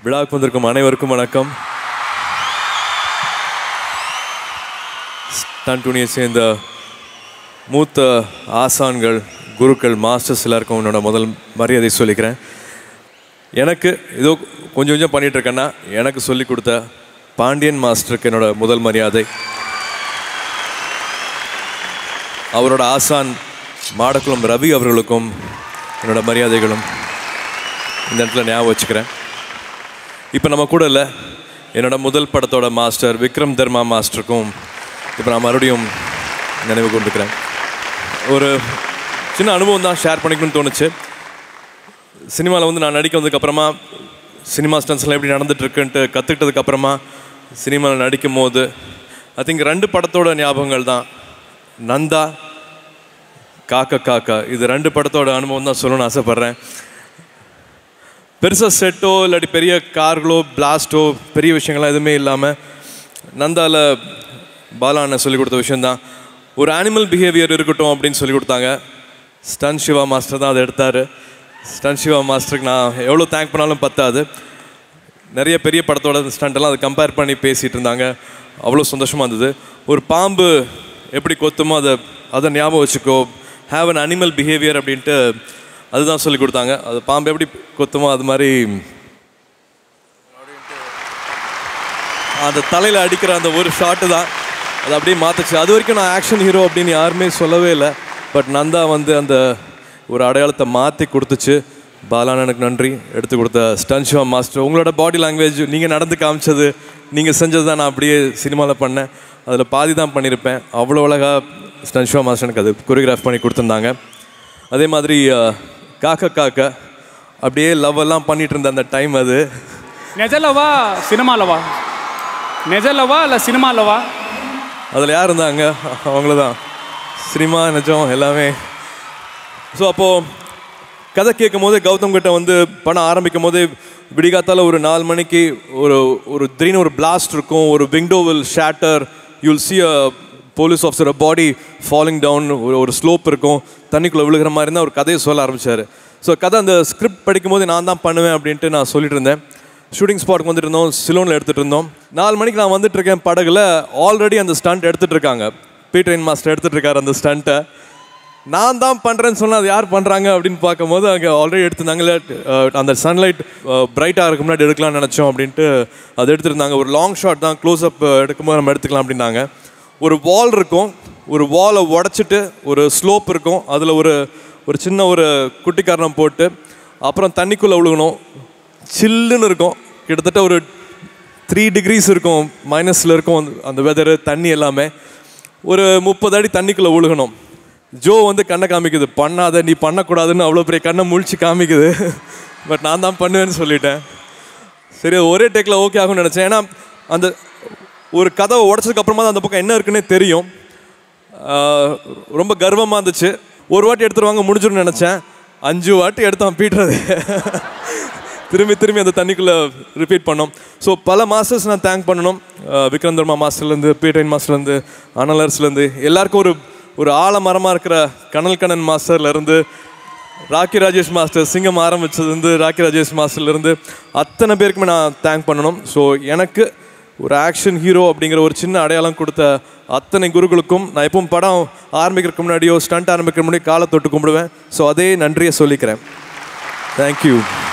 விழாவுக்கு வந்திருக்கும் அனைவருக்கும் வணக்கம் ஸ்டன் துணியை சேர்ந்த மூத்த ஆசான்கள் குருக்கள் மாஸ்டர்ஸ் எல்லாருக்கும் என்னோட முதல் மரியாதை சொல்லிக்கிறேன் எனக்கு ஏதோ கொஞ்சம் கொஞ்சம் பண்ணிட்டு இருக்கேன்னா எனக்கு சொல்லி கொடுத்த பாண்டியன் மாஸ்டருக்கு என்னோட முதல் மரியாதை அவரோட ஆசான் மாடக்குளம் ரவி அவர்களுக்கும் என்னோட மரியாதைகளும் இந்த இடத்துல ஞாபகம் வச்சுக்கிறேன் இப்போ நம்ம கூட இல்லை என்னோட முதல் படத்தோட மாஸ்டர் விக்ரம் தர்மா மாஸ்டருக்கும் இப்போ நான் மறுபடியும் நினைவு கொண்டுக்கிறேன் ஒரு சின்ன அனுபவம் தான் ஷேர் பண்ணிக்கணும்னு தோணுச்சு சினிமாவில் வந்து நான் நடிக்க வந்ததுக்கப்புறமா சினிமா ஸ்டன்ஸ்லாம் எப்படி நடந்துட்டுருக்குன்ட்டு கற்றுக்கிட்டதுக்கப்புறமா சினிமாவில் நடிக்கும் போது ஐ திங்க் ரெண்டு படத்தோட ஞாபகங்கள் தான் நந்தா காக்க காக்கா இது ரெண்டு படத்தோட அனுபவம் தான் சொல்லணும்னு ஆசைப்பட்றேன் பெருசாக செட்டோ இல்லாட்டி பெரிய கார்களோ பிளாஸ்டோ பெரிய விஷயங்கள்லாம் எதுவுமே இல்லாமல் நந்தாவில் பாலா அண்ணன் சொல்லிக் கொடுத்த விஷயந்தான் ஒரு அனிமல் பிஹேவியர் இருக்கட்டும் அப்படின்னு சொல்லி கொடுத்தாங்க ஸ்டன் சிவா மாஸ்டர் தான் அதை எடுத்தார் ஸ்டன் சிவா மாஸ்டருக்கு நான் எவ்வளோ தேங்க் பண்ணாலும் பத்தாது நிறைய பெரிய படத்தோட ஸ்டண்டெல்லாம் அதை கம்பேர் பண்ணி பேசிகிட்டு இருந்தாங்க அவ்வளோ சந்தோஷமாக இருந்தது ஒரு பாம்பு எப்படி கொத்துமோ அதை அதை ஞாபகம் வச்சுக்கோ ஹேவ் அன் அனிமல் பிஹேவியர் அப்படின்ட்டு அதுதான் சொல்லி கொடுத்தாங்க அது பாம்பு எப்படி கொத்துமோ அது மாதிரி அந்த தலையில் அடிக்கிற அந்த ஒரு ஷாட்டு தான் அது அப்படியே மாற்றுச்சு அது வரைக்கும் நான் ஆக்ஷன் ஹீரோ அப்படின்னு யாருமே சொல்லவே இல்லை பட் நந்தா வந்து அந்த ஒரு அடையாளத்தை மாற்றி கொடுத்துச்சு பாலானனுக்கு நன்றி எடுத்து கொடுத்த ஸ்டன் சிவா மாஸ்டர் உங்களோட பாடி லாங்குவேஜ் நீங்கள் நடந்து காமிச்சது நீங்கள் செஞ்சது தான் நான் அப்படியே சினிமாவில் பண்ணேன் அதில் பாதி தான் பண்ணியிருப்பேன் அவ்வளோ அழகாக ஸ்டன் சிவா மாஸ்டர் எனக்கு அது கொரியோகிராஃப் பண்ணி கொடுத்துருந்தாங்க அதே மாதிரி அஹ், காக்க காக்க அப்படியே லவ் எல்லாம் பண்ணிட்டு இருந்த அந்த டைம் அது நிஜ லவா சினிமா லவா நிஜ லவா இல்லை சினிமா லவா அதில் யார் இருந்தாங்க அவங்கள தான் சினிமா நிஜம் எல்லாமே ஸோ அப்போது கதை கேட்கும் போதே கௌதம் கிட்ட வந்து படம் ஆரம்பிக்கும் போதே விடிகாத்தால ஒரு நாலு மணிக்கு ஒரு ஒரு திடீர்னு ஒரு பிளாஸ்ட் இருக்கும் ஒரு window will shatter you'll see a police officer body falling down ஒரு ஒரு ஸ்லோப் இருக்கும் தண்ணிக்குள்ளே விழுகிற மாதிரி தான் ஒரு கதையை சொல்ல ஆரம்பிச்சார் ஸோ கதை அந்த ஸ்கிரிப்ட் படிக்கும் போது நான் தான் பண்ணுவேன் அப்படின்ட்டு நான் சொல்லிட்டு இருந்தேன் ஷூட்டிங் ஸ்பாட்க்கு வந்துட்டு இருந்தோம் சிலோனில் எடுத்துகிட்டு இருந்தோம் நாலு மணிக்கு நான் வந்துட்டு இருக்கேன் படகுல ஆல்ரெடி அந்த ஸ்டண்ட் எடுத்துகிட்டு இருக்காங்க பீட்ரைன் மாஸ்டர் எடுத்துகிட்டு இருக்காரு அந்த ஸ்டண்ட்டை நான் தான் பண்ணுறேன்னு சொன்னால் அது யார் பண்ணுறாங்க அப்படின்னு பார்க்கும்போது அங்கே ஆல்ரெடி எடுத்திருந்தாங்களே அஹ், அந்த சன்லைட் பிரைட்டாக இருக்க முன்னாடி எடுக்கலாம்னு நினச்சோம் அப்படின்ட்டு அது எடுத்திருந்தாங்க ஒரு லாங் ஷாட் தான் க்ளோஸ் அப் எடுக்கும்போது நம்ம எடுத்துக்கலாம் அப்படின்னாங்க ஒரு வால் இருக்கும் ஒரு வாலை உடச்சிட்டு ஒரு ஸ்லோப் இருக்கும் அதில் ஒரு ஒரு சின்ன ஒரு குட்டிக்காரணம் போட்டு அப்புறம் தண்ணிக்குள்ளே விழுகணும் சில்லுன்னு இருக்கும் கிட்டத்தட்ட ஒரு த்ரீ டிகிரிஸ் இருக்கும் மைனஸில் இருக்கும் அந்த- அந்த வெதரு தண்ணி எல்லாமே ஒரு முப்பது அடி தண்ணிக்குள்ளே விழுகணும் ஜோ வந்து கண்ணை காமிக்குது பண்ணாத நீ பண்ணக்கூடாதுன்னு அவ்வளோ பெரிய கண்ணை முழிச்சு காமிக்குது பட் நான் தான் பண்ணுவேன்னு சொல்லிட்டேன் சரி அது ஒரே டேக்கில் ஓகே ஆகும்னு நினச்சேன் ஏன்னா அந்த ஒரு கதவை உடச்சதுக்கு அப்புறமா தான் அந்த பக்கம் என்ன இருக்குன்னே தெரியும் ஆஹ் ரொம்ப கர்வமாக இருந்துச்சு ஒரு வாட்டி எடுத்துருவாங்க முடிஞ்சிடும்னு நினச்சேன் அஞ்சு வாட்டி எடுத்தான் பீட்டுறது திரும்பி திரும்பி அந்த தண்ணிக்குள்ளே ரிப்பீட் பண்ணோம் ஸோ பல மாஸ்டர்ஸ் நான் தேங்க் பண்ணணும் ஆஹ் விக்ரம் தர்மா மாஸ்டர்லேருந்து பீட்ரைன் மாஸ்டர்லேருந்து அனலர்ஸ்லேருந்து எல்லாருக்கும் ஒரு ஒரு ஆலமரமாக இருக்கிற கனல் கண்ணன் மாஸ்டர்லேருந்து ராக்கி ராஜேஷ் மாஸ்டர் சிங்கம் ஆரம்பிச்சதுலேருந்து ராக்கி ராஜேஷ் மாஸ்டர்லேருந்து அத்தனை பேருக்குமே நான் தேங்க் பண்ணணும் ஸோ எனக்கு ஒரு ஆக்ஷன் ஹீரோ அப்படிங்கிற ஒரு சின்ன அடையாளம் கொடுத்த அத்தனை குருக்களுக்கும் நான் எப்பவும் படம் ஆரம்பிக்கிறதுக்கு முன்னாடியோ ஸ்டண்ட் ஆரம்பிக்கிற முன்னாடி காலை தொட்டு கும்பிடுவேன் ஸோ அதே நன்றியை சொல்லிக்கிறேன் தேங்க்யூ